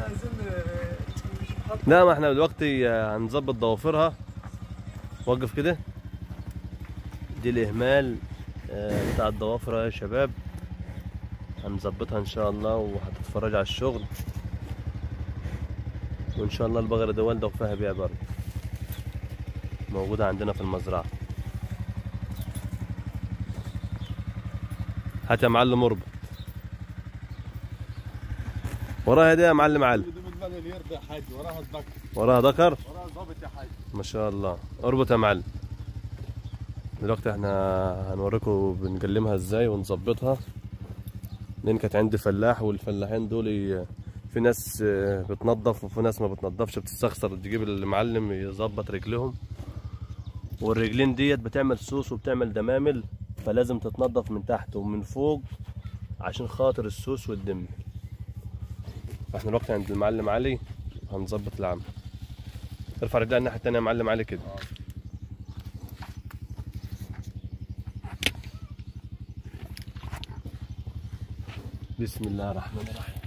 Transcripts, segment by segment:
عايزين آه، مش محط لا ما احنا دلوقتي آه، هنظبط ضوافرها وقف كده دي الاهمال آه، بتاع الضوافر أهي يا شباب هنظبطها ان شاء الله وهتتفرج على الشغل وان شاء الله البقرة دي والدة وفيها بيع برضه موجودة عندنا في المزرعة هات يا معلم اربط وراها دي يا معلم علي دي من المال اللي يرضى يا حاج وراها الذكر وراها ذكر وراها ظابط يا حاج ما شاء الله اربط يا معلم دلوقتي احنا هنوريكم بنقلمها ازاي ونظبطها لان كانت عندي فلاح والفلاحين دول ي- في ناس اه، بتنظف وفي ناس ما بتنظفش بتستخسر تجيب المعلم يظبط رجلهم والرجلين ديت بتعمل سوس وبتعمل دمامل فلازم تتنضف من تحت ومن فوق عشان خاطر السوس والدم احنا دلوقتي عند المعلم علي هنظبط العمل ارفع رجلها الناحيه التانيه يا معلم علي كده بسم الله الرحمن الرحيم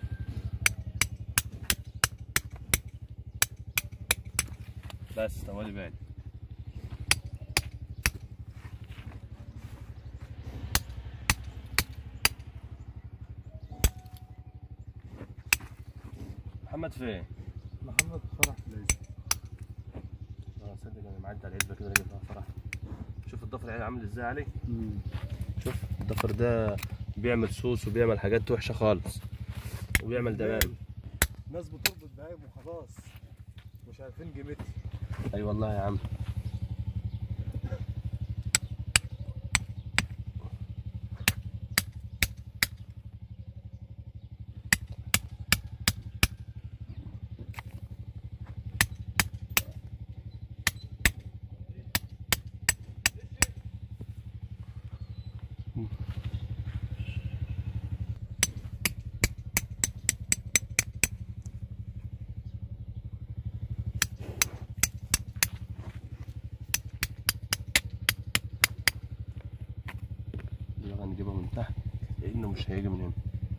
بس طوالي بالي محمد فين؟ محمد فرح ليس اه صدق انا معدي على العلبه كده لقيت فيها فرح شوف الضفر العيال عامل ازاي علي شوف الضفر ده بيعمل صوص وبيعمل حاجات وحشه خالص وبيعمل دمام ناس بتربط بهايم وخلاص مش عارفين قيمتها اي والله يا عم يلا هنجيبها من تحت لانه مش هيجي من هنا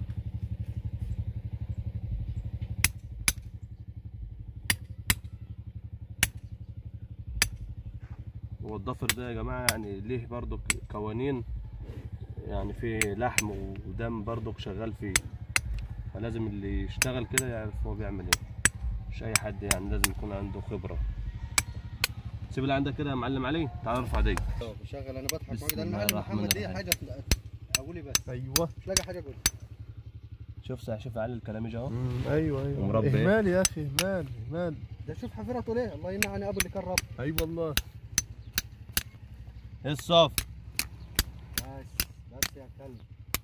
هو الضفر ده يا جماعه يعني ليه برضو قوانين يعني في لحم ودم برضو شغال فيه فلازم اللي يشتغل كده يعرف هو بيعمل ايه مش اي حد يعني لازم يكون عنده خبره سيب اللي عندك كده يا معلم علي تعال ارفع دي بشغل انا بضحك بسم معاك ده الله المعلم الرحمن محمد دي الرحيم. حاجه اقولي بس ايوه مش لاقي حاجه اقول شوف سا- شوف علي الكلام يجي اهو ايوه ايوه ومربي. اهمال يا اخي اهمال اهمال ده شوف حفرته ليه الله ينعني ابو اللي كان رب اي والله ايه الصف بس بس يا كلب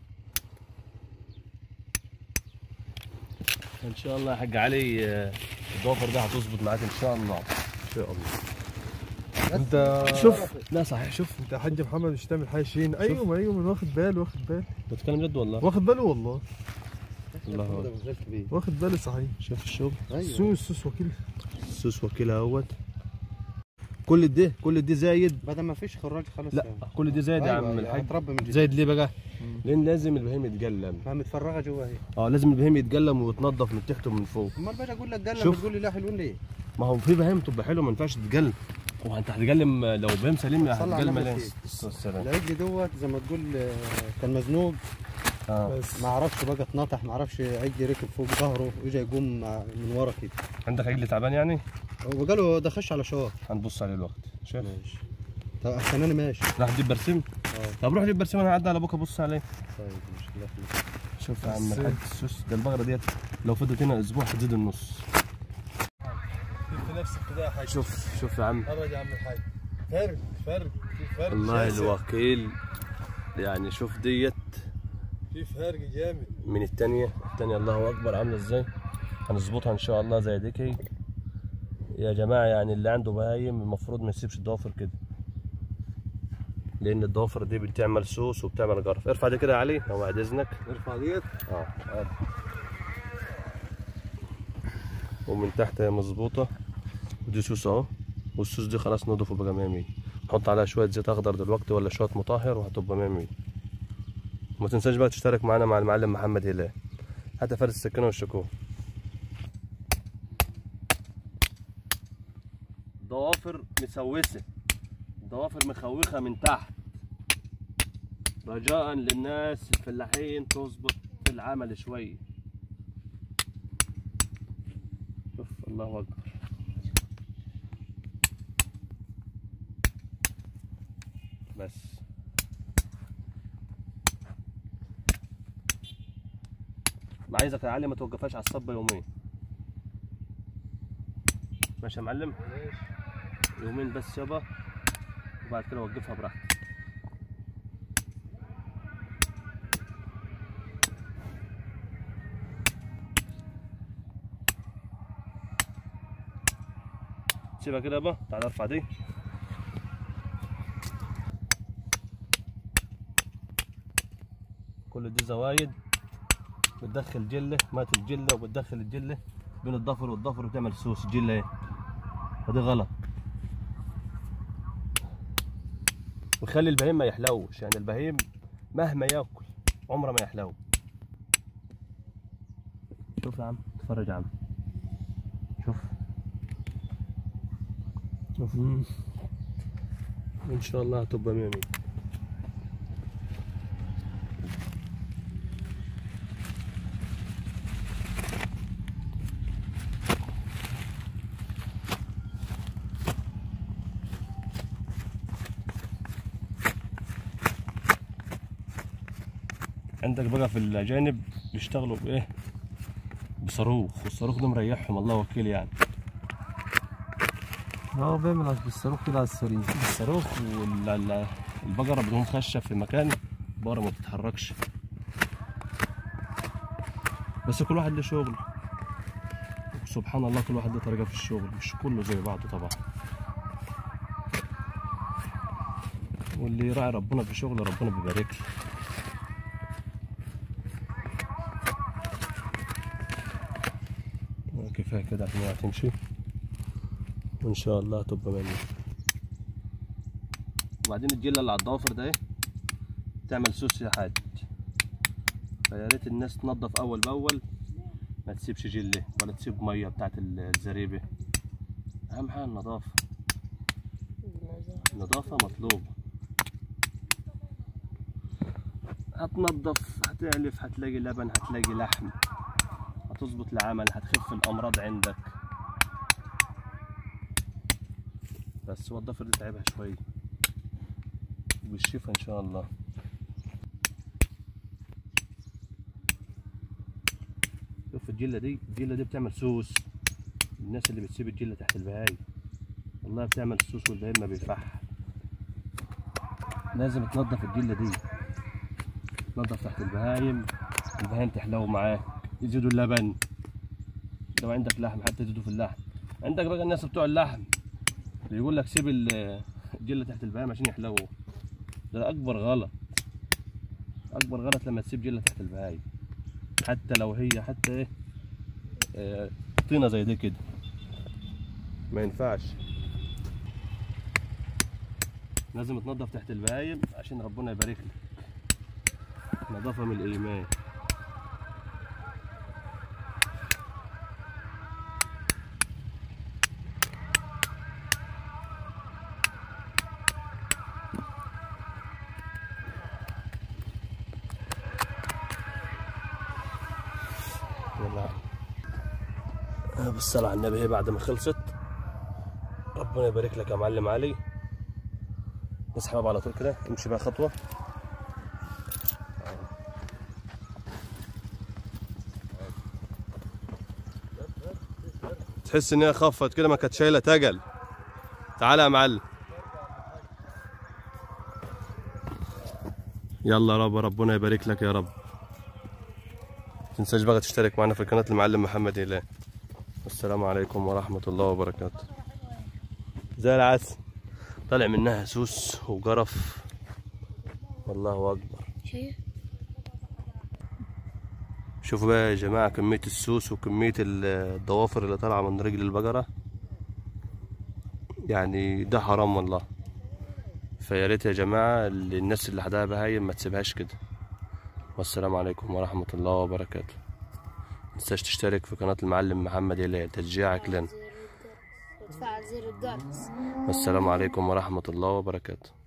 ان شاء الله يا حاج علي آه، الضوافر ده هتظبط معاك ان شاء الله ان شاء الله انت شوف لا صحيح شوف انت يا حاج محمد مش تعمل حاجه شين ايوه ما ايوه من واخد باله واخد باله بتتكلم جد والله واخد باله والله الله ده أكبر. بغلت بيه واخد باله صحيح شوف الشغل ايوه سوس سوس وكيل السوس وكيل اهوت كل ده كل ده زايد بدل ما فيش خراج خلاص لا يعني. كل ده زايد يا أيوة، عم أيوة، الحاج هتربي من جديد زايد ليه بقى؟ لان لازم البهيم يتقلم ما متفرغه جوا هي اه لازم البهيم يتقلم ويتنضف من تحت ومن فوق امال باجي اقول لك قلم شوف. تقول لي لا حلوين ليه ما هو في بهيم تبقى حلوه ما ينفعش تتقلم هو انت هتتقلم لو بهيم سليم صلى على هتتقلم النبي ليه؟ فيك. السلام العجل دوت زي ما تقول آه، كان مزنوق اه بس ما اعرفش بقى اتنطح ما اعرفش عجل ركب فوق ظهره واجى يقوم مع- من ورا كده عندك عجل تعبان يعني؟ وقالوا ده خش على شوار هنبص عليه الوقت شوف ماشي طب احسن انا ماشي راح تجيب برسيم؟ اه طب روح جيب برسيم انا هعدي على ابوك ابص عليه طيب ماشي الله يخليك شوف يا عم بس- الحاج السوس ده البقره ديت لو فضلت هنا اسبوع هتزيد النص في نفسك كده يا حاج شوف شوف يا عم ابعد يا عم الحاج فرق فرق في فرق الله شاسع. الوكيل يعني شوف ديت في فرق جامد من التانية التانية الله أكبر عاملة ازاي هنظبطها إن شاء الله زي ديكي يا جماعة يعني اللي عنده بهايم المفروض ما يسيبش الضوافر كده لأن الضوافر دي بتعمل سوس وبتعمل جرف ارفع دي كده يا علي لو بعد إذنك ارفع ديت اه ومن تحت هي مظبوطة ودي سوس اهو والسوس دي خلاص نضفه بقى 100 100 نحط عليها شوية زيت أخضر دلوقتي ولا شوية مطهر وهتبقى 100 100 وما تنساش بقى تشترك معانا مع المعلم محمد هلال هات فارس السكينة والشكوه مسوسه الضوافر مخوخه من تحت رجاء للناس الفلاحين تظبط العمل شوي شوف الله اكبر بس ما عايزك يا علي ما توقفهاش على الصبة يومين ماشي يا معلم يومين بس يابا وبعد كده وقفها براحتك سيبها كده يابا تعال ارفع دي كل دي زوايد بتدخل جله مات الجله وبتدخل الجله بين الضفر والضفر وتعمل سوس جله ايه فدي غلط وخلي البهيم ما يحلوش يعني البهيم مهما ياكل عمره ما يحلو شوف يا عم اتفرج يا عم شوف شوف ان شاء الله هتبقى مية مية عندك بقى في الاجانب بيشتغلوا بايه بصاروخ والصاروخ ده مريحهم الله وكيل يعني اه بيعمل بالصاروخ كده على السريع الصاروخ والبقرة بدون خشة في مكان البقرة ما بتتحركش بس كل واحد له شغل سبحان الله كل واحد له طريقة في الشغل مش كله زي بعضه طبعا واللي يراعي ربنا في شغله ربنا بيبارك له كفاية كده عشان هي تمشي وإن شاء الله تبقى مني وبعدين الجلة اللي على الضوافر ده ايه تعمل سوس يا حاج فيا ريت الناس تنظف أول بأول ما تسيبش جلة ولا تسيب مية بتاعت الزريبة أهم حاجة النظافة النظافة مطلوبة هتنظف هتعلف هتلاقي لبن هتلاقي لحم هتظبط العمل هتخف الأمراض عندك بس هو الضفر دي تعبها شوية وبالشفا إن شاء الله شوف الجلة دي الجلة دي بتعمل سوس الناس اللي بتسيب الجلة تحت البهايم والله بتعمل سوس والبهايم ما بينفعها لازم تنظف الجلة دي تنظف تحت البهايم البهايم تحلو معاك يزيدوا اللبن لو عندك لحم حتى يزيدوا في اللحم عندك بقى الناس بتوع اللحم بيقول لك سيب ال- الجلة تحت البهايم عشان يحلو ده أكبر غلط أكبر غلط لما تسيب جلة تحت البهايم حتى لو هي حتى إيه آه، طينة زي دي كده ما ينفعش لازم تنظف تحت البهايم عشان ربنا يبارك لك نظافة من الإيمان يلا آه، بالصلاة على النبي هي بعد ما خلصت ربنا يبارك لك يا معلم علي اسحب على طول كده امشي بقى خطوة تحس ان هي خفت كده ما كانت شايله تقل تعالى يا معلم يلا يا رب ربنا يبارك لك يا رب تنساش بقى تشترك معنا في قناة المعلم محمد إله والسلام عليكم ورحمة الله وبركاته زي العسل طالع منها سوس وقرف والله أكبر شايف شوفوا بقى يا جماعة كمية السوس وكمية ال- الضوافر اللي طالعة من رجل البقرة يعني ده حرام والله فيا ريت يا جماعة اللي- الناس اللي حدها بهايم ما تسيبهاش كده والسلام عليكم ورحمة الله وبركاته متنساش تشترك في قناة المعلم محمد إله تشجيعك لنا وتفعل زر الجرس والسلام عليكم ورحمة الله وبركاته